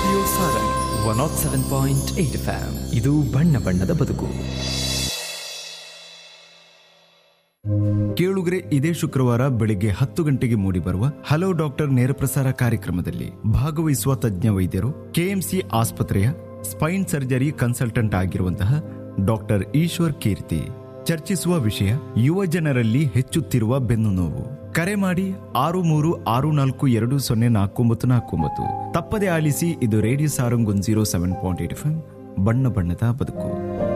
radio Sarang one naught seven point eight FM ಇದು ಬಣ್ಣ ಬಣ್ಣದ ಬದುಕು ಕೇಳುಗರೆ ಇದೇ ಶುಕ್ರವಾರ ಬೆಳಿಗ್ಗೆ ಹತ್ತು ಗಂಟೆಗೆ ಮೂಡಿಬರುವ ಹಲೋ ಡಾಕ್ಟರ್ ನೇರಪ್ರಸಾರ ಕಾರ್ಯಕ್ರಮದಲ್ಲಿ ಭಾಗವಹಿಸುವ ತಜ್ಞ ವೈದ್ಯರು ಕೆಎಂಸಿ ಆಸ್ಪತ್ರೆಯ ಸ್ಪೈನ್ ಸರ್ಜರಿ ಕನ್ಸಲ್ಟೆಂಟ್ ಆಗಿರುವಂತಹ ಡಾಕ್ಟರ್ ಈಶ್ವರ್ ಕೀರ್ತಿ ಚರ್ಚಿಸುವ ವಿಷಯ ಯುವ ಜನರಲ್ಲಿ ಹೆಚ್ಚುತ್ತಿರುವ ಬೆನ್ನು ನೋವು ಕರೆ ಮಾಡಿ ಆರು ಮೂರು ಆರು ನಾಲ್ಕು ಎರಡು ಸೊನ್ನೆ ನಾಲ್ಕು ಒಂಬತ್ತು ನಾಲ್ಕು ಒಂಬತ್ತು ತಪ್ಪದೆ ಆಲಿಸಿ ಇದು radio Sarang one zero seven point eight F ಬಣ್ಣ ಬಣ್ಣದ ಬದುಕು